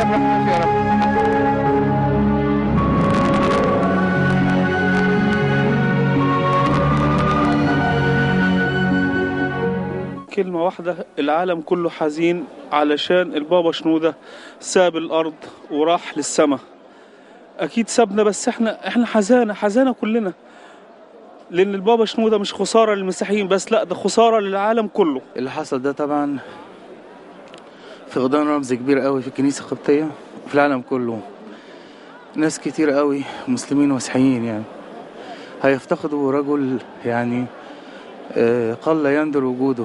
برحمتك يا رب كلمة واحدة العالم كله حزين علشان البابا شنودة ساب الأرض وراح للسماء أكيد سابنا بس احنا احنا حزانة حزانة كلنا لأن البابا شنودة مش خسارة للمسيحيين بس لا ده خسارة للعالم كله اللي حصل ده طبعا فقدان رمز كبير قوي في الكنيسة القبطية وفي العالم كله ناس كتير قوي مسلمين ومسيحيين يعني هيفتقدوا رجل يعني آه، قل يندر وجوده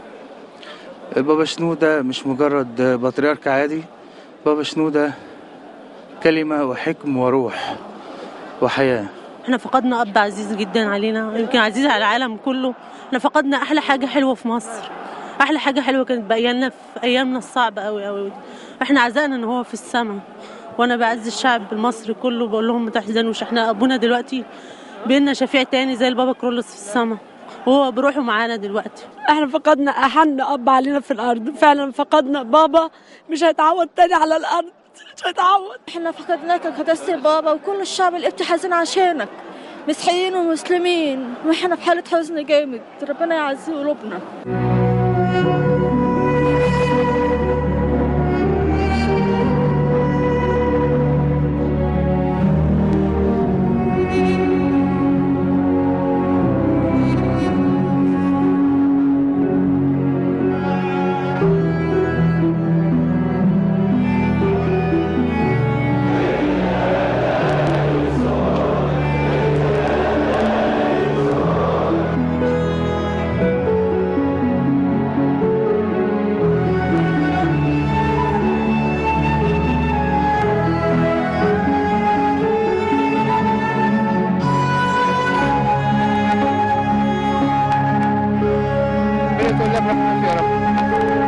البابا شنودة مش مجرد بطريرك عادي بابا شنودة كلمة وحكم وروح وحياة احنا فقدنا اب عزيز جدا علينا يمكن عزيز على العالم كله احنا فقدنا احلى حاجه حلوه في مصر احلى حاجه حلوه كانت بايامنا في ايامنا الصعبه قوي قوي احنا عزقنا ان هو في السماء وانا بعز الشعب المصري كله بقول لهم ما تحزنوش احنا ابونا دلوقتي بينا شفيع تاني زي البابا كرولوس في السماء وهو بروحه معانا دلوقتي احنا فقدنا احن اب علينا في الارض فعلا فقدنا بابا مش هيتعوض تاني على الارض مش هيتعوض احنا فقدناك يا قداسة البابا وكل الشعب القبطي حزين عشانك مسيحيين ومسلمين واحنا في حالة حزن جامد ربنا يعزي قلوبنا ربنا يتولى برحمتك يا رب